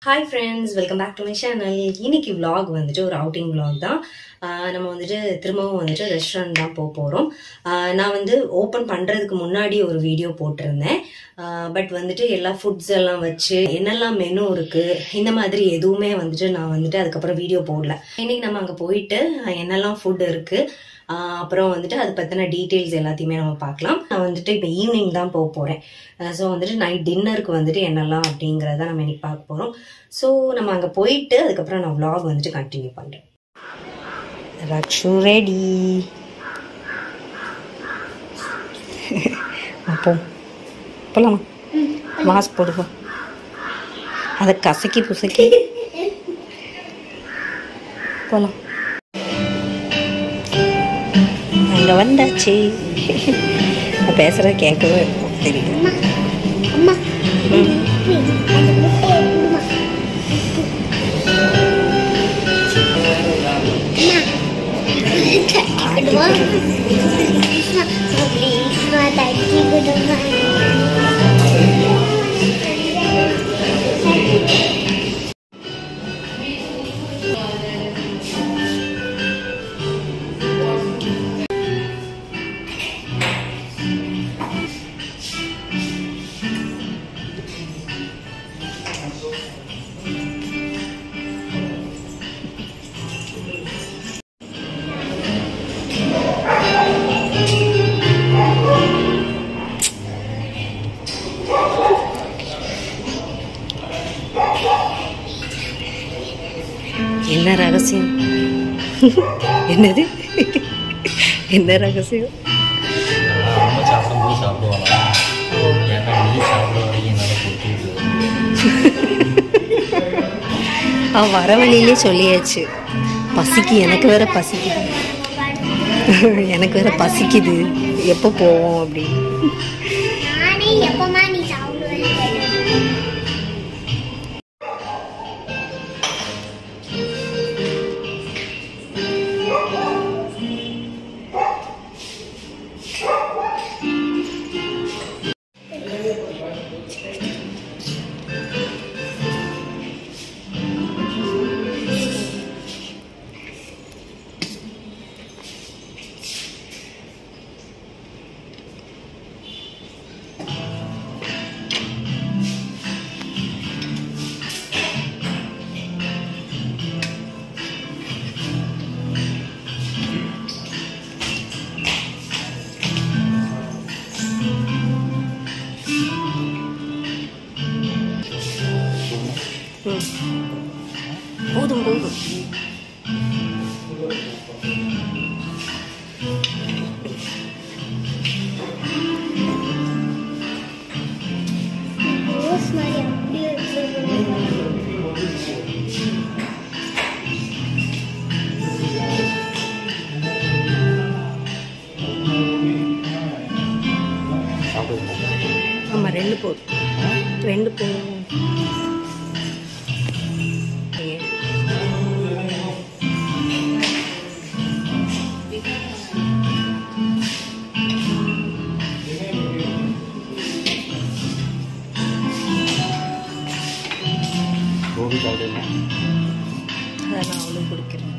Hi friends welcome back to my channel இன்னைக்கு vlog வந்துட்டு ஒரு அவுட்டிங் vlog தான் ஆஹ் நம்ம வந்துட்டு திரும்பவும் வந்துட்டு ரெஸ்டாரண்ட் தான் போக போகிறோம் நான் வந்து ஓப்பன் பண்ணுறதுக்கு முன்னாடி ஒரு வீடியோ போட்டிருந்தேன் பட் வந்துட்டு எல்லா ஃபுட்ஸ் எல்லாம் வச்சு என்னெல்லாம் மெனு இருக்குது இந்த மாதிரி எதுவுமே வந்துட்டு நான் வந்துட்டு அதுக்கப்புறம் வீடியோ போடல இன்னைக்கு நம்ம அங்கே போயிட்டு ஆஹ் என்னெல்லாம் ஃபுட் இருக்குது ஆஹ் அப்புறம் வந்துட்டு அதை பற்றின டீட்டெயில்ஸ் எல்லாத்தையுமே நம்ம பார்க்கலாம் நான் வந்துட்டு இப்போ ஈவினிங் தான் போக போகிறேன் ஸோ வந்துட்டு நைட் டின்னருக்கு வந்துட்டு என்னெல்லாம் அப்படிங்கிறத நம்ம இன்னைக்கு பார்க்க போகிறோம் ஸோ நம்ம அங்கே போயிட்டு அதுக்கப்புறம் நான் vlog வந்துட்டு கண்டினியூ பண்ணுறேன் ரக்ஷு ரெடி அப்போ போகலாமா மாஸ்க் போடுவா அதை கசக்கி புசக்கி போகலாம் அங்கே வந்தாச்சு நான் பேசுகிறத கேட்கவே தெரியுது அம்மா ம் அந்த முட்டையை கொடுமா அம்மா ப்ளீஸ்மா தட்டி கொடுமா என்ன ரகசியம் என்னது என்ன ரகசியம் ரொம்ப சாப்பிடும்போது சாப்பிடுவானா ஏன்னா நீ சாப்பிட வரைக்கும் என்னால் கொடுத்து அவன் வர வழியிலே சொல்லியாச்சு பசிக்கு எனக்கு வேற பசிக்குது எனக்கு வேற பசிக்குது எப்போ போவோம் அப்படின்னு நானே எப்பமா நீ சாப்பிடுவேன்னு கேட்டேன் ம். போதும் போதும் ரோஸ் மாதிரி அப்படியே வச்சிருக்கேன் சாப்பிடுவோம் ஆமாம் ரெண்டு போதும் ரெண்டு போதும் ஏன்? கோபி சாப்பிடுவோம் அதை நான் அவளும் கொடுக்குறேன்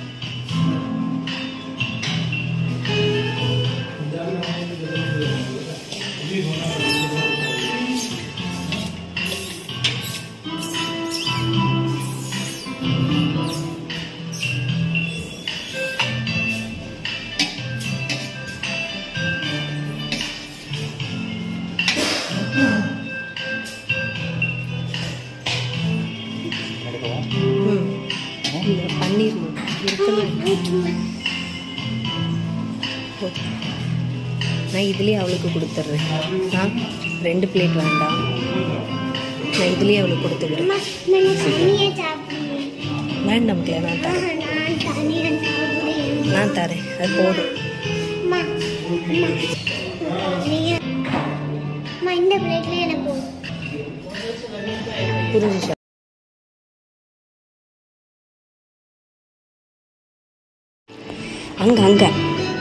எடுக்கவா ம் இந்த பன்னீர் இருக்கணும் போதும். நான் இதுலேயே அவளுக்கு கொடுத்துட்றேன் ஆ ரெண்டு பிளேட் வேண்டாம் நான் இதுலேயே அவளுக்கு கொடுத்துக்கிறேன் அம்மா நான் தனியா சாப்பிடுவேன் வேண்டாம் கிளே நான் தரேன் நான் தனியா சாப்பிடுவேன் நான் தரேன் அது போதும் அம்மா அம்மா நீங்க அம்மா இந்த பிளேட்ல எனக்கு போதும். புரிஞ்சுச்சா அங்கே அங்கே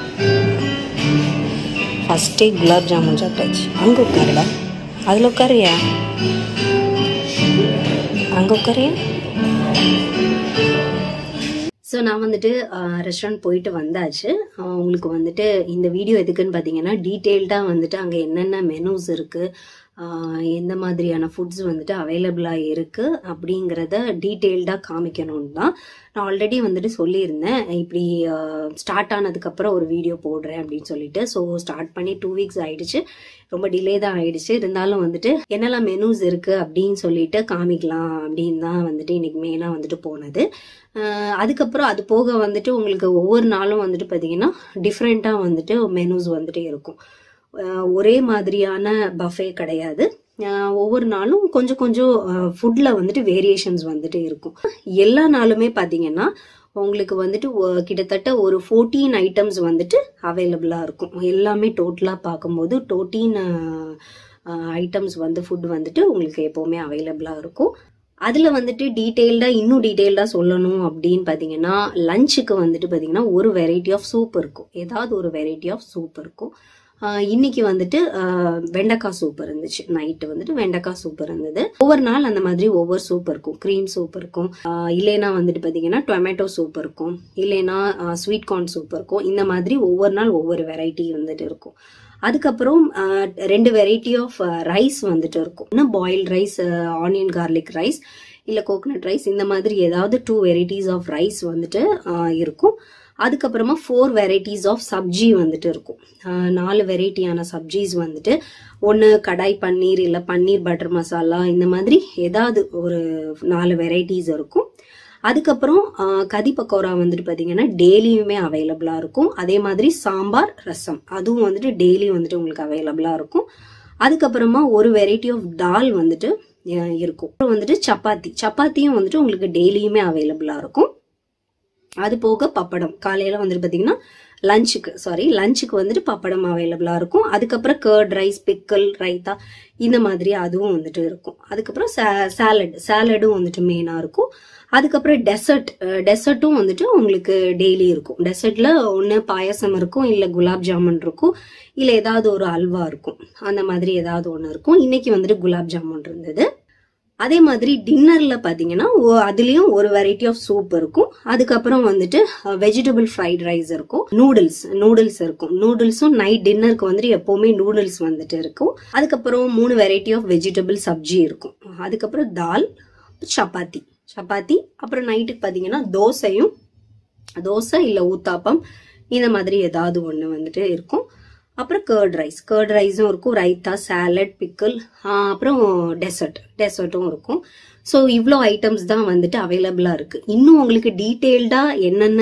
ஃபஸ்ட்டே குலாப் ஜாமுன் சாப்பிட்டாச்சு அங்கே உட்காருடா அதில் உட்காருயா அங்கே உட்காரியா ஸோ நான் வந்துட்டு ரெஸ்டாரண்ட் போயிட்டு வந்தாச்சு அஹ் உங்களுக்கு வந்துட்டு இந்த வீடியோ எதுக்குன்னு பார்த்தீங்கன்னா டீட்டெயில்டாக வந்துட்டு அங்கே என்னென்ன மெனூஸ் இருக்குது எந்த மாதிரியான ஃபுட்ஸ் வந்துட்டு அவைலபிளாக இருக்குது அப்படிங்கிறத டீட்டெயில்டாக காமிக்கணும்னு தான் நான் ஆல்ரெடி வந்துட்டு சொல்லியிருந்தேன் இப்படி ஸ்டார்ட் ஆனதுக்கப்புறம் ஒரு வீடியோ போடுறேன் அப்படின்னு சொல்லிட்டு ஸோ ஸ்டார்ட் பண்ணி டூ வீக்ஸ் ஆயிடுச்சு ரொம்ப டிலே தான் ஆயிடுச்சு இருந்தாலும் வந்துட்டு என்னெல்லாம் மெனூஸ் இருக்குது அப்படின்னு சொல்லிட்டு காமிக்கலாம் அப்படின்னு தான் வந்துட்டு இன்னைக்கு மெயினாக வந்துட்டு போனது அஹ் அதுக்கப்புறம் அது போக வந்துட்டு உங்களுக்கு ஒவ்வொரு நாளும் வந்துட்டு பார்த்தீங்கன்னா டிஃப்ரெண்ட்டாக வந்துட்டு மெனூஸ் வந்துட்டு இருக்கும் அஹ் ஒரே மாதிரியான பஃபே கிடையாது அஹ் ஒவ்வொரு நாளும் கொஞ்சம் கொஞ்சம் ஃபுட்டில் வந்துட்டு வேரியேஷன்ஸ் வந்துட்டு இருக்கும் எல்லா நாளுமே பார்த்தீங்கன்னா உங்களுக்கு வந்துட்டு ஒ- கிட்டத்தட்ட ஒரு ஃபோர்டீன் ஐட்டம்ஸ் வந்துட்டு அவைலபிளாக இருக்கும் எல்லாமே டோட்டலாக பார்க்கும்போது டோட்டீன் ஐட்டம்ஸ் வந்து ஃபுட் வந்துட்டு உங்களுக்கு எப்போவுமே அவைலபிளாக இருக்கும் அதில் வந்துட்டு டீட்டெயில்டாக இன்னும் டீட்டெயில்டாக சொல்லணும் அப்படின்னு பார்த்தீங்கன்னா லஞ்சுக்கு வந்துட்டு பார்த்தீங்கன்னா ஒரு வெரைட்டி ஆஃப் சூப் இருக்கும் ஏதாவது ஒரு வெரைட்டி ஆஃப் சூப் இருக்கும் ஆஹ் இன்னைக்கு வந்துட்டு ஆஹ் வெண்டைக்காய் சூப் இருந்துச்சு நைட்டு வந்துட்டு வெண்டைக்காய் சூப் இருந்தது ஒவ்வொரு நாள் அந்த மாதிரி ஒவ்வொரு சூப் இருக்கும் க்ரீம் சூப் இருக்கும் ஆஹ் இல்லைன்னா வந்துட்டு பார்த்தீங்கன்னா டொமேட்டோ சூப் இருக்கும் இல்லைன்னா ஸ்வீட் கார்ன் சூப் இருக்கும் இந்த மாதிரி ஒவ்வொரு நாள் ஒவ்வொரு வெரைட்டி வந்துட்டு இருக்கும் அதுக்கப்புறம் ஆஹ் ரெண்டு வெரைட்டி ஆஃப் ரைஸ் வந்துட்டு இருக்கும் இன்னும் boiled rice onion garlic rice இல்லை கோகனட் ரைஸ் இந்த மாதிரி ஏதாவது டூ வெரைட்டிஸ் ஆஃப் ரைஸ் வந்துட்டு ஆஹ் இருக்கும் அதுக்கப்புறமா ஃபோர் வெரைட்டிஸ் ஆஃப் சப்ஜி வந்துட்டு இருக்கும் ஆஹ் நாலு வெரைட்டியான சப்ஜிஸ் வந்துட்டு ஒன்று கடாய் பன்னீர் இல்லை பன்னீர் பட்டர் மசாலா இந்த மாதிரி ஏதாவது ஒரு நாலு வெரைட்டிஸ் இருக்கும் அதுக்கப்புறம் ஆஹ் கதி பக்கோடா வந்துட்டு பார்த்தீங்கன்னா டெய்லியுமே அவைலபிளாக இருக்கும் அதே மாதிரி சாம்பார் ரசம் அதுவும் வந்துட்டு டெய்லி வந்துட்டு உங்களுக்கு அவைலபிளாக இருக்கும் அதுக்கப்புறமா ஒரு வெரைட்டி ஆஃப் தால் வந்துட்டு அஹ் இருக்கும் அப்புறம் வந்துட்டு சப்பாத்தி சப்பாத்தியும் வந்துட்டு உங்களுக்கு டெய்லியுமே அவைலபிளாக இருக்கும் அது போக பப்படம் காலையில் வந்துட்டு பார்த்தீங்கன்னா லஞ்சுக்கு சாரி லஞ்சுக்கு வந்துட்டு பப்படம் அவைலபிளாக இருக்கும் அதுக்கப்புறம் கர்ட் ரைஸ் பிக்கல் ரைத்தா இந்த மாதிரி அதுவும் வந்துட்டு இருக்கும் அதுக்கப்புறம் சாலட் சாலடும் வந்துட்டு மெயினாக இருக்கும் அதுக்கப்புறம் டெசர்ட் டெசர்ட்டும் வந்துட்டு உங்களுக்கு டெய்லி இருக்கும் டெசர்ட்ல ஒன்று பாயசம் இருக்கும் இல்லை குலாப் ஜாமுன் இருக்கும் இல்லை ஏதாவது ஒரு அல்வா இருக்கும் அந்த மாதிரி ஏதாவது ஒன்று இருக்கும் இன்னைக்கு வந்துட்டு குலாப் ஜாமுன் இருந்தது அதே மாதிரி டின்னர்ல பாத்தீங்கன்னா ஒ- அதுலயும் ஒரு வெரைட்டி ஆஃப் சூப் இருக்கும் அதுக்கப்புறம் வந்துட்டு வெஜிடபிள் ஃப்ரைட் ரைஸ் இருக்கும் நூடுல்ஸ் நூடுல்ஸ் இருக்கும் நூடுல்ஸும் நைட் டின்னருக்கு வந்துட்டு எப்பவுமே நூடுல்ஸ் வந்துட்டு இருக்கும் அதுக்கப்புறம் மூணு வெரைட்டி ஆஃப் வெஜிடபிள் சப்ஜி இருக்கும் அதுக்கப்புறம் தால் சப்பாத்தி சப்பாத்தி அப்புறம் நைட்டுக்கு பாத்தீங்கன்னா தோசையும் தோசை இல்லை ஊத்தாப்பம் இந்த மாதிரி ஏதாவது ஒன்று வந்துட்டு இருக்கும் அப்புறம் கர்ட் ரைஸ் கர்ட் ரைஸும் இருக்கும் ரைத்தா சாலட் பிக்கிள் அப்புறம் டெசர்ட் டெசர்ட்டும் இருக்கும் ஸோ இவ்வளோ ஐட்டம்ஸ் தான் வந்துட்டு அவைலபிளாக இருக்குது இன்னும் உங்களுக்கு டீட்டெயில்டாக என்னென்ன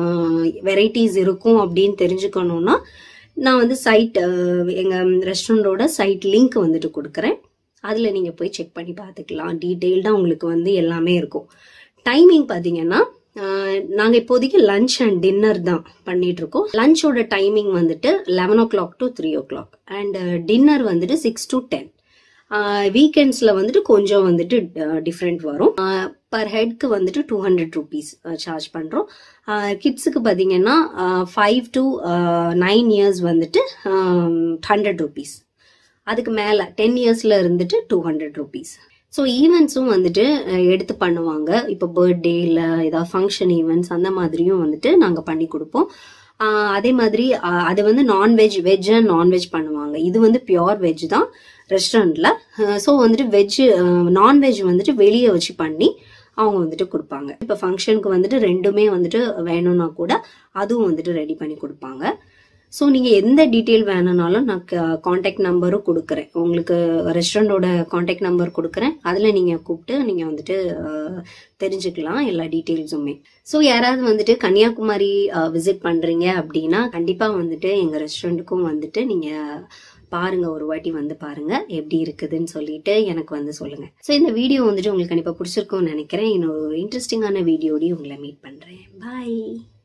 வெரைட்டிஸ் இருக்கும் அப்படின்னு தெரிஞ்சுக்கணுன்னா நான் வந்து சைட் எங்கள் ரெஸ்டாரண்டோட சைட் லிங்க் வந்துட்டு கொடுக்குறேன் அதில் நீங்கள் போய் செக் பண்ணி பார்த்துக்கலாம் டீட்டெயில்டாக உங்களுக்கு வந்து எல்லாமே இருக்கும் டைமிங் பார்த்தீங்கன்னா நாங்கள் இப்போதைக்கு லஞ்ச் அண்ட் டின்னர் தான் பண்ணிட்டு இருக்கோம் லஞ்சோட டைமிங் வந்துட்டு eleven o'clock to three o'clock and dinner வந்துட்டு சிக்ஸ் டு டென் வீக்கெண்ட்ஸில் வந்துட்டு கொஞ்சம் வந்துட்டு டிஃப்ரெண்ட் வரும் பர் ஹெட்க்கு வந்துட்டு டூ ஹண்ட்ரட் ருபீஸ் சார்ஜ் பண்ணுறோம் கிட்ஸுக்கு பார்த்தீங்கன்னா ஃபைவ் டு நைன் இயர்ஸ் வந்துட்டு ஹண்ட்ரட் ருபீஸ் அதுக்கு மேலே டென் இயர்ஸில் இருந்துட்டு டூ ஹண்ட்ரட் ருபீஸ் ஸோ ஈவெண்ட்ஸும் வந்துட்டு அஹ், எடுத்து பண்ணுவாங்க இப்போ பர்த்டே இல்லை ஏதாவது ஃபங்க்ஷன் ஈவெண்ட்ஸ் அந்த மாதிரியும் வந்துட்டு நாங்கள் பண்ணி கொடுப்போம் ஆஹ், அதே மாதிரி ஆஹ், அது வந்து நான்வெஜ் வெஜ் அண்ட் நான்வெஜ் பண்ணுவாங்க இது வந்து பியோர் வெஜ் தான் ரெஸ்டாரண்ட்ல ஸோ வந்துட்டு வெஜ் நான்வெஜ் வந்துட்டு வெளியே வச்சு பண்ணி அவங்க வந்துட்டு கொடுப்பாங்க இப்போ ஃபங்க்ஷனுக்கு வந்துட்டு ரெண்டுமே வந்துட்டு வேணும்னா கூட அதுவும் வந்துட்டு ரெடி பண்ணி கொடுப்பாங்க ஸோ நீங்கள் எந்த டீட்டெயில் வேணும்னாலும் நான் காண்டாக்ட் நம்பரும் கொடுக்குறேன் உங்களுக்கு ரெஸ்டாரண்டோட காண்டாக்ட் நம்பர் கொடுக்குறேன் அதில் நீங்கள் கூப்பிட்டு நீங்கள் வந்துட்டு அஹ், தெரிஞ்சுக்கலாம் எல்லா டீட்டெயில்ஸுமே ஸோ யாராவது வந்துட்டு கன்னியாகுமரி விசிட் பண்ணுறீங்க அப்படின்னா கண்டிப்பாக வந்துட்டு எங்கள் ரெஸ்டாரண்ட்டுக்கும் வந்துட்டு நீங்கள் பாருங்க ஒரு வாட்டி வந்து பாருங்க எப்படி இருக்குதுன்னு சொல்லிட்டு எனக்கு வந்து சொல்லுங்க ஸோ இந்த வீடியோ வந்துட்டு உங்களுக்கு கண்டிப்பாக பிடிச்சிருக்கும்னு நினைக்கிறேன் இன்னொரு இன்ட்ரெஸ்டிங்கான வீடியோடையும் உங்களை மீட் பண்ணுறேன் பாய்